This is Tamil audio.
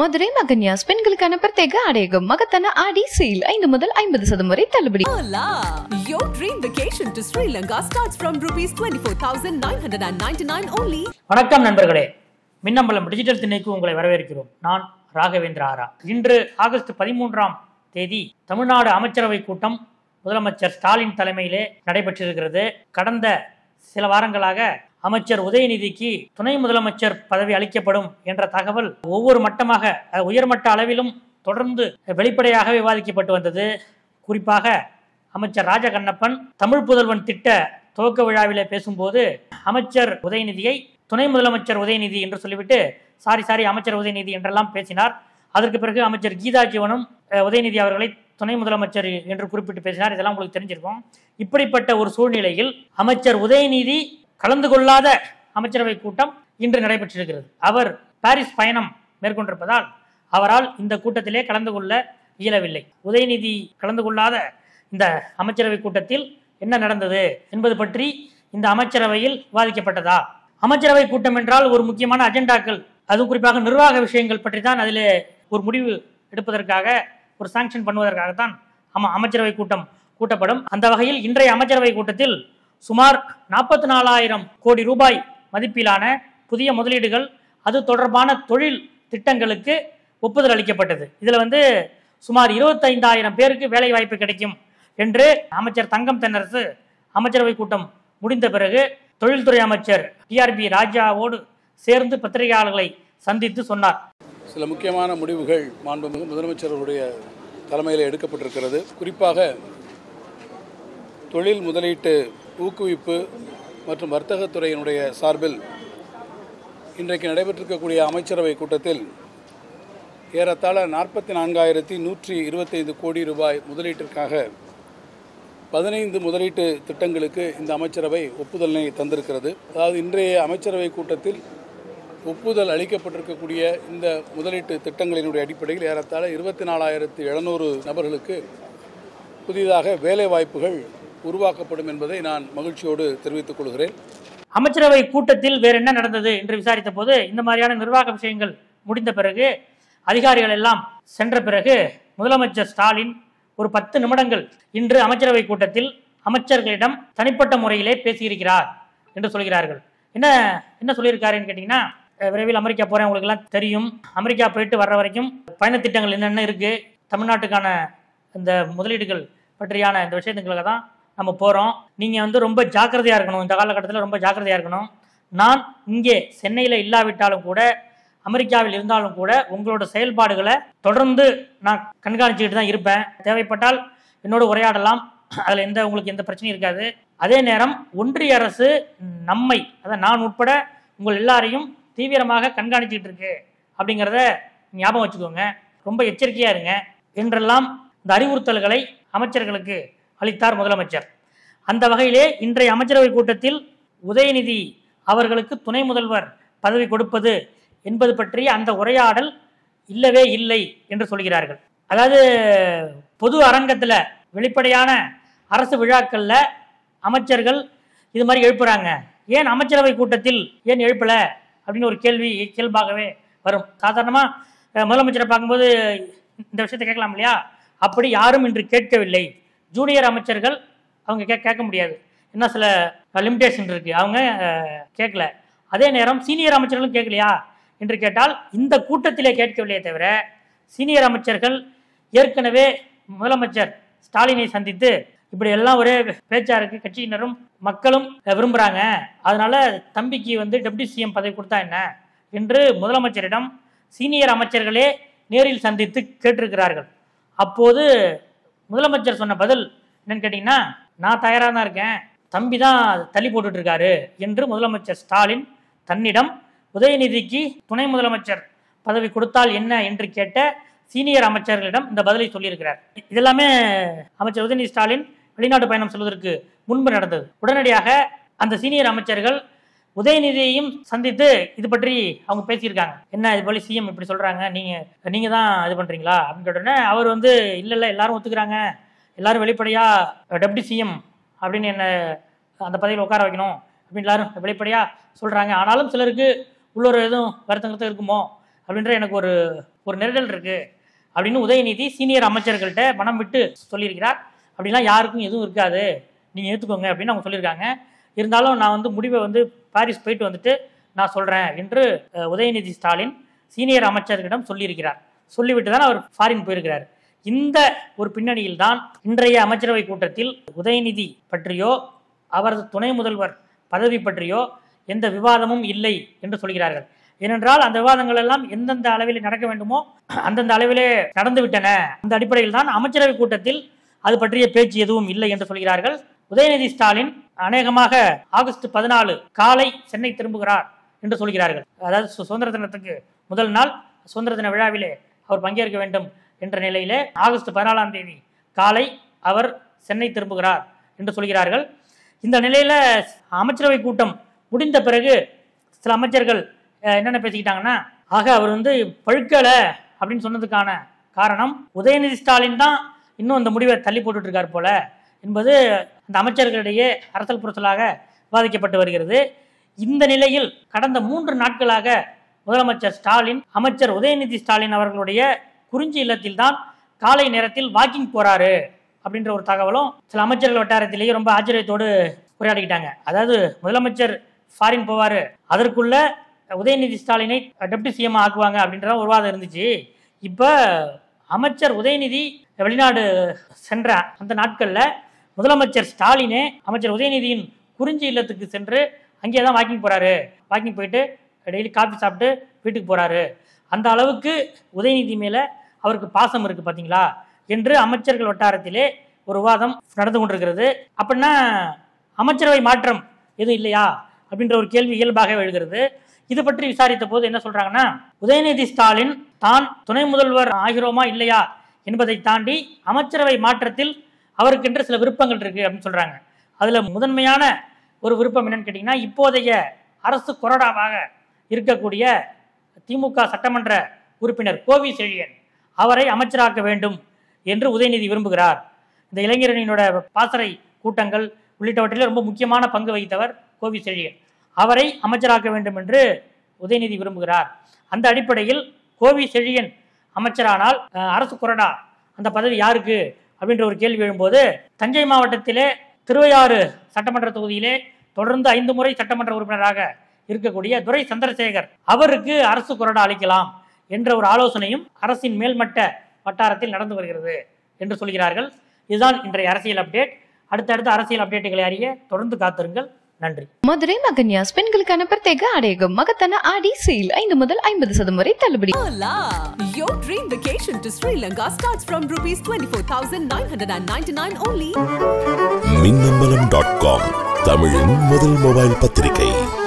மதுரை மகன்யாஸ் பெண்களுக்கான பிரத்யேக ஆடையகம் மகத்தான ஆடி சேல் ஐந்து முதல் ஐம்பது சதம் வரை தள்ளுபடி Hola! Your dream vacation to Sri Lanka starts from rupees 24,999 only. வணக்கம் நண்பர்களே மின்னம்பலம் டிஜிட்டல் திணைக்கு உங்களை வரவேற்கிறோம் நான் ராகவேந்திர ஆரா இன்று ஆகஸ்ட் பதிமூன்றாம் தேதி தமிழ்நாடு அமைச்சரவை கூட்டம் முதலமைச்சர் ஸ்டாலின் தலைமையிலே நடைபெற்றிருக்கிறது கடந்த சில வாரங்களாக அமைச்சர் உதயநிதிக்கு துணை முதலமைச்சர் பதவி அளிக்கப்படும் என்ற தகவல் ஒவ்வொரு மட்டமாக அஹ், உயர்மட்ட அளவிலும் தொடர்ந்து வெளிப்படையாக விவாதிக்கப்பட்டு வந்தது குறிப்பாக அமைச்சர் ராஜகண்ணப்பன் தமிழ் புதல்வன் திட்ட துவக்க விழாவிலே பேசும்போது அமைச்சர் உதயநிதியை துணை முதலமைச்சர் உதயநிதி என்று சொல்லிவிட்டு சாரி சாரி அமைச்சர் உதயநிதி என்றெல்லாம் பேசினார் அதற்கு பிறகு அமைச்சர் கீதா ஜீவனும் அஹ், உதயநிதி அவர்களை துணை முதலமைச்சர் என்று குறிப்பிட்டு பேசினார் இதெல்லாம் உங்களுக்கு தெரிஞ்சிருக்கும் இப்படிப்பட்ட ஒரு சூழ்நிலையில் அமைச்சர் உதயநிதி கலந்து கொள்ளாத அமைச்சரவை கூட்டம் இன்று நடைபெற்றிருக்கிறது அவர் பாரிஸ் பயணம் மேற்கொண்டிருப்பதால் அவரால் இந்த கூட்டத்திலே கலந்து கொள்ள இயலவில்லை உதயநிதி கலந்து கொள்ளாத இந்த அமைச்சரவை கூட்டத்தில் என்ன நடந்தது என்பது பற்றி இந்த அமைச்சரவையில் விவாதிக்கப்பட்டதா அமைச்சரவை கூட்டம் என்றால் ஒரு முக்கியமான அஜெண்டாக்கள் அதுவும் குறிப்பாக நிர்வாக விஷயங்கள் பற்றி தான் அதில் ஒரு முடிவு எடுப்பதற்காக ஒரு சாங்ஷன் பண்ணுவதற்காகத்தான் ஆமா அமைச்சரவை கூட்டம் கூட்டப்படும் அந்த வகையில் இன்றைய அமைச்சரவை கூட்டத்தில் சுமார் நாற்பத்தி நாலாயிரம் கோடி ரூபாய் மதிப்பிலான புதிய முதலீடுகள் அது தொடர்பான தொழில் திட்டங்களுக்கு ஒப்புதல் அளிக்கப்பட்டது இதில் வந்து சுமார் இருபத்தைந்தாயிரம் பேருக்கு வேலை வாய்ப்பு கிடைக்கும் என்று அமைச்சர் தங்கம் தென்னரசு அமைச்சரவை கூட்டம் முடிந்த பிறகு தொழில்துறை அமைச்சர் டிஆர்பி ராஜாவோடு சேர்ந்து பத்திரிகையாளர்களை சந்தித்து சொன்னார் சில முக்கியமான முடிவுகள் மாண்புமிகு முதலமைச்சர் அவருடைய தலைமையில் எடுக்கப்பட்டிருக்கிறது குறிப்பாக தொழில் முதலீட்டு ஊக்குவிப்பு மற்றும் வர்த்தகத்துறையினுடைய சார்பில் இன்றைக்கு நடைபெற்றிருக்கக்கூடிய அமைச்சரவை கூட்டத்தில் ஏறத்தாழ நாற்பத்தி நான்காயிரத்தி நூற்றி இருபத்தைந்து கோடி ரூபாய் முதலீட்டிற்காக பதினைந்து முதலீட்டு திட்டங்களுக்கு இந்த அமைச்சரவை ஒப்புதலினை தந்திருக்கிறது அதாவது இன்றைய அமைச்சரவை கூட்டத்தில் ஒப்புதல் அளிக்கப்பட்டிருக்கக்கூடிய இந்த முதலீட்டு திட்டங்களினுடைய அடிப்படையில் ஏறத்தாழ இருபத்தி நாலாயிரத்து எழுநூறு நபர்களுக்கு புதிதாக வேலை வாய்ப்புகள் உருவாக்கப்படும் என்பதை நான் மகிழ்ச்சியோடு தெரிவித்துக் கொள்கிறேன் அமைச்சரவை கூட்டத்தில் வேற என்ன நடந்தது என்று விசாரித்த போது இந்த மாதிரியான நிர்வாக விஷயங்கள் முடிந்த பிறகு அதிகாரிகள் எல்லாம் சென்ற பிறகு முதலமைச்சர் ஸ்டாலின் ஒரு பத்து நிமிடங்கள் இன்று அமைச்சரவை கூட்டத்தில் அமைச்சர்களிடம் தனிப்பட்ட முறையிலே பேசியிருக்கிறார் என்று சொல்கிறார்கள் என்ன என்ன சொல்லியிருக்காருன்னு கேட்டிங்கன்னா அஹ், விரைவில் அமெரிக்கா போகிறேன் உங்களுக்கு எல்லாம் தெரியும் அமெரிக்கா போயிட்டு வர்ற வரைக்கும் பயணத் திட்டங்கள் என்னென்ன இருக்குது தமிழ்நாட்டுக்கான இந்த முதலீடுகள் பற்றியான இந்த விஷயத்துக்காக தான் நம்ம போகிறோம் நீங்கள் வந்து ரொம்ப ஜாக்கிரதையாக இருக்கணும் இந்த காலகட்டத்தில் ரொம்ப ஜாக்கிரதையாக இருக்கணும் நான் இங்கே சென்னையில் இல்லாவிட்டாலும் கூட அமெரிக்காவில் இருந்தாலும் கூட உங்களோட செயல்பாடுகளை தொடர்ந்து நான் கண்காணிச்சுக்கிட்டு தான் இருப்பேன் தேவைப்பட்டால் என்னோட உரையாடலாம் அதில் எந்த உங்களுக்கு எந்த பிரச்சனையும் இருக்காது அதே நேரம் ஒன்றிய அரசு நம்மை அதாவது நான் உட்பட உங்கள் எல்லாரையும் தீவிரமாக கண்காணிச்சுக்கிட்டு இருக்கு அப்படிங்கிறத ஞாபகம் வச்சுக்கோங்க ரொம்ப எச்சரிக்கையாக இருங்க என்றெல்லாம் இந்த அறிவுறுத்தல்களை அமைச்சர்களுக்கு அளித்தார் முதலமைச்சர் அந்த வகையிலே இன்றைய அமைச்சரவை கூட்டத்தில் உதயநிதி அவர்களுக்கு துணை முதல்வர் பதவி கொடுப்பது என்பது பற்றிய அந்த உரையாடல் இல்லவே இல்லை என்று சொல்கிறார்கள் அதாவது பொது அரங்கத்தில் வெளிப்படையான அரசு விழாக்களில் அமைச்சர்கள் இது மாதிரி எழுப்புறாங்க ஏன் அமைச்சரவை கூட்டத்தில் ஏன் எழுப்பல அப்படின்னு ஒரு கேள்வி இயல்பாகவே வரும் சாதாரணமாக முதலமைச்சரை பார்க்கும்போது இந்த விஷயத்தை கேட்கலாம் இல்லையா அப்படி யாரும் இன்று கேட்கவில்லை ஜூனியர் அமைச்சர்கள் அவங்க கே கேட்க முடியாது என்ன சில லிமிடேஷன் இருக்குது அவங்க அஹ், கேட்கல அதே நேரம் சீனியர் அமைச்சர்களும் கேட்கலையா என்று கேட்டால் இந்த கூட்டத்திலே கேட்கவில்லையே தவிர சீனியர் அமைச்சர்கள் ஏற்கனவே முதலமைச்சர் ஸ்டாலினை சந்தித்து இப்படி எல்லாம் ஒரே பேச்சா இருக்கு கட்சியினரும் மக்களும் விரும்புகிறாங்க அதனால தம்பிக்கு வந்து டெப்டி சிஎம் பதவி கொடுத்தா என்ன என்று முதலமைச்சரிடம் சீனியர் அமைச்சர்களே நேரில் சந்தித்து கேட்டிருக்கிறார்கள் அப்போது முதலமைச்சர் சொன்ன பதில் என்னன்னு கேட்டிங்கன்னா நான் தயாராக தான் இருக்கேன் தம்பி தான் தள்ளி போட்டுட்டு இருக்காரு என்று முதலமைச்சர் ஸ்டாலின் தன்னிடம் உதயநிதிக்கு துணை முதலமைச்சர் பதவி கொடுத்தால் என்ன என்று கேட்ட சீனியர் அமைச்சர்களிடம் இந்த பதிலை சொல்லியிருக்கிறார் இதெல்லாமே அமைச்சர் உதயநிதி ஸ்டாலின் வெளிநாட்டு பயணம் செல்வதற்கு முன்பு நடந்தது உடனடியாக அந்த சீனியர் அமைச்சர்கள் உதயநிதியையும் சந்தித்து இது பற்றி அவங்க பேசியிருக்காங்க என்ன இது போல சிஎம் இப்படி சொல்றாங்க நீங்க நீங்க தான் இது பண்றீங்களா அப்படின்னு கேட்ட உடனே அவர் வந்து இல்ல இல்ல எல்லாரும் ஒத்துக்கிறாங்க எல்லாரும் வெளிப்படையா டெப்டி சிஎம் அப்படின்னு என்ன அந்த பதவியில் உட்கார வைக்கணும் அப்படின்னு எல்லாரும் வெளிப்படையா சொல்றாங்க ஆனாலும் சிலருக்கு உள்ளொரு எதுவும் வருத்தங்கிறது இருக்குமோ அப்படின்ற எனக்கு ஒரு ஒரு நெருடல் இருக்கு அப்படின்னு உதயநிதி சீனியர் அமைச்சர்கள்ட்ட மனம் விட்டு சொல்லியிருக்கிறார் அப்படிலாம் யாருக்கும் எதுவும் இருக்காது நீங்கள் ஏற்றுக்கோங்க அப்படின்னு அவங்க சொல்லியிருக்காங்க இருந்தாலும் நான் வந்து முடிவை வந்து பாரிஸ் போயிட்டு வந்துட்டு நான் சொல்கிறேன் என்று அஹ், உதயநிதி ஸ்டாலின் சீனியர் அமைச்சர்களிடம் சொல்லியிருக்கிறார் சொல்லிவிட்டு தான் அவர் ஃபாரின் போயிருக்கிறார் இந்த ஒரு பின்னணியில் தான் இன்றைய அமைச்சரவை கூட்டத்தில் உதயநிதி பற்றியோ அவரது துணை முதல்வர் பதவி பற்றியோ எந்த விவாதமும் இல்லை என்று சொல்கிறார்கள் ஏனென்றால் அந்த விவாதங்கள் எல்லாம் எந்தெந்த அளவில் நடக்க வேண்டுமோ அந்தந்த அளவிலே நடந்து விட்டன அந்த அடிப்படையில் தான் அமைச்சரவை கூட்டத்தில் அது பற்றிய பேச்சு எதுவும் இல்லை என்று சொல்கிறார்கள் உதயநிதி ஸ்டாலின் அநேகமாக ஆகஸ்ட் பதினாலு காலை சென்னை திரும்புகிறார் என்று சொல்கிறார்கள் அதாவது சு- சுதந்திர தினத்துக்கு முதல் நாள் சுதந்திர தின விழாவிலே அவர் பங்கேற்க வேண்டும் என்ற நிலையிலே ஆகஸ்ட் பதினாலாம் தேதி காலை அவர் சென்னை திரும்புகிறார் என்று சொல்கிறார்கள் இந்த நிலையில அமைச்சரவை கூட்டம் முடிந்த பிறகு சில அமைச்சர்கள் அஹ், என்னென்ன பேசிக்கிட்டாங்கன்னா ஆக அவர் வந்து பழுக்கலை அப்படின்னு சொன்னதுக்கான காரணம் உதயநிதி ஸ்டாலின் தான் இன்னும் அந்த முடிவை தள்ளி போட்டுட்டு இருக்கார் போல என்பது அந்த அமைச்சர்களிடையே அரசல் புரசலாக விவாதிக்கப்பட்டு வருகிறது இந்த நிலையில் கடந்த மூன்று நாட்களாக முதலமைச்சர் ஸ்டாலின் அமைச்சர் உதயநிதி ஸ்டாலின் அவர்களுடைய குறிஞ்சி இல்லத்தில் தான் காலை நேரத்தில் வாக்கிங் போறாரு அப்படின்ற ஒரு தகவலும் சில அமைச்சர்கள் வட்டாரத்திலேயே ரொம்ப ஆச்சரியத்தோடு உரையாடிக்கிட்டாங்க அதாவது முதலமைச்சர் ஃபாரின் போவாரு அதற்குள்ள உதயநிதி ஸ்டாலினை டெப்டி சிஎம் ஆக்குவாங்க அப்படின்ற ஒரு வாதம் இருந்துச்சு இப்போ அமைச்சர் உதயநிதி வெளிநாடு சென்ற அந்த நாட்களில் முதலமைச்சர் ஸ்டாலினே அமைச்சர் உதயநிதியின் குறிஞ்சி இல்லத்துக்கு சென்று அங்கேயே தான் வாக்கிங் போறாரு வாக்கிங் போயிட்டு டெய்லி காஃபி சாப்பிட்டு வீட்டுக்கு போறாரு அந்த அளவுக்கு உதயநிதி மேலே அவருக்கு பாசம் இருக்கு பார்த்தீங்களா என்று அமைச்சர்கள் வட்டாரத்திலே ஒரு விவாதம் நடந்து கொண்டிருக்கிறது அப்படின்னா அமைச்சரவை மாற்றம் எதுவும் இல்லையா அப்படின்ற ஒரு கேள்வி இயல்பாக எழுகிறது இது பற்றி விசாரித்த போது என்ன சொல்றாங்கன்னா உதயநிதி ஸ்டாலின் தான் துணை முதல்வர் ஆகிறோமா இல்லையா என்பதை தாண்டி அமைச்சரவை மாற்றத்தில் அவருக்கென்று சில விருப்பங்கள் இருக்கு அப்படின்னு சொல்றாங்க அதுல முதன்மையான ஒரு விருப்பம் என்னன்னு கேட்டீங்கன்னா இப்போதைய அரசு கொறடாவாக இருக்கக்கூடிய திமுக சட்டமன்ற உறுப்பினர் கோவி செழியன் அவரை அமைச்சராக்க வேண்டும் என்று உதயநிதி விரும்புகிறார் இந்த இளைஞரணியினோட பாசறை கூட்டங்கள் உள்ளிட்டவற்றில் ரொம்ப முக்கியமான பங்கு வகித்தவர் கோவி செழியன் அவரை அமைச்சராக்க வேண்டும் என்று உதயநிதி விரும்புகிறார் அந்த அடிப்படையில் கோவி செழியன் அமைச்சரானால் அஹ், அரசு கொறடா அந்த பதவி யாருக்கு அப்படின்ற ஒரு கேள்வி எழும்போது தஞ்சை மாவட்டத்திலே திருவையாறு சட்டமன்ற தொகுதியிலே தொடர்ந்து ஐந்து முறை சட்டமன்ற உறுப்பினராக இருக்கக்கூடிய துரை சந்திரசேகர் அவருக்கு அரசு கொறடா அளிக்கலாம் என்ற ஒரு ஆலோசனையும் அரசின் மேல்மட்ட வட்டாரத்தில் நடந்து வருகிறது என்று சொல்கிறார்கள் இதுதான் இன்றைய அரசியல் அப்டேட் அடுத்தடுத்த அரசியல் அப்டேட்டுகளை அறிய தொடர்ந்து காத்திருங்கள் நன்றி மதுரை மகன்யாஸ் பெண்களுக்கான பிரத்யேக ஆடையகம் மகத்தான ஆடி சேல் ஐந்து முதல் ஐம்பது சதம் வரை தள்ளுபடி Hola! Your dream vacation to Sri Lanka starts from rupees 24,999 only. Minnambalam dot com தமிழின் முதல் மொபைல் பத்திரிகை